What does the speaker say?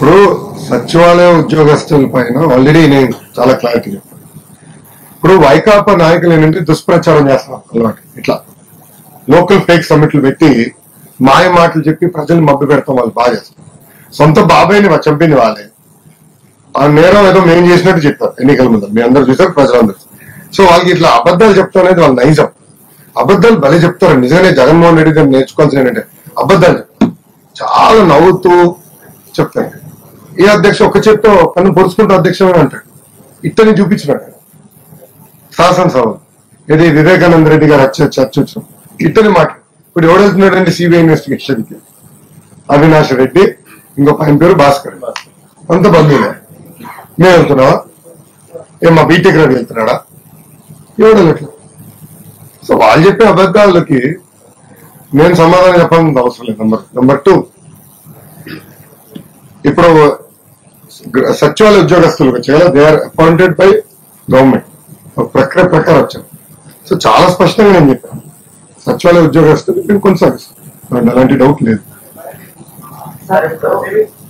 ఇప్పుడు సచివాలయ ఉద్యోగస్తుల పైన ఆల్రెడీ నేను చాలా క్లారిటీ చెప్పాను ఇప్పుడు వైకాపా నాయకులు ఏంటంటే దుష్ప్రచారం చేస్తున్నారు అలవాటు ఇట్లా లోకల్ ఫేక్ సమ్మిట్లు పెట్టి మాయ మాటలు చెప్పి ప్రజలు మబ్బు పెడతాం వాళ్ళు బాగా చేస్తారు సొంత బాబాయ్ని వా- చంపింది వాళ్ళే ఆ నేరం ఏదో మేము చేసినట్టు చెప్పారు ఎన్నికల ముందు మీ అందరు చూసారు ప్రజలందరూ సో వాళ్ళకి ఇట్లా అబద్ధాలు చెప్తాం అనేది వాళ్ళ నైజం అబద్ధాలు భలే చెప్తారు నిజంగానే జగన్మోహన్ రెడ్డి గారు నేర్చుకోవాల్సిన ఏంటంటే అబద్ధాలు చెప్తారు చాలా నవ్వుతూ చెప్తారు ఏ అధ్యక్ష ఒక చేత్తో కన్ను పొడుచుకుంటూ అధ్యక్షమే అంటాడు ఇట్టని చూపించినాడు శాసనసభ ఇది వివేకానంద రెడ్డి గారు వచ్చే చర్చ వచ్చిన ఇట్టని మాట ఇప్పుడు ఎవడెళ్తున్నాడండి సిబిఐ ఇన్వెస్టిగేషన్ కి అవినాష్ రెడ్డి ఇంకొక ఆయన పేరు భాస్కర్ అంత బంధువులే మేము వెళ్తున్నావా ఏం మా బీటెక్ రెడ్డి వెళ్తున్నాడా ఎవడెళ్ళట్లేదు సో వాళ్ళు చెప్పే అబద్ధాలకి నేను సమాధానం చెప్పాల్సిన అవసరం లేదు నంబర్ నెంబర్ టూ ఇప్పుడు గ్ర- సచివాలయ ఉద్యోగస్తులు వచ్చాయి they are appointed by government ఒక ప్రక్రియ ప్రకారం వచ్చారు సో చాలా స్పష్టంగా నేను చెప్పాను సచివాలయ ఉద్యోగస్తులు మేము కొనసాగిస్తాం అలాంటి డౌట్ లేదు సార్ ఇప్పుడు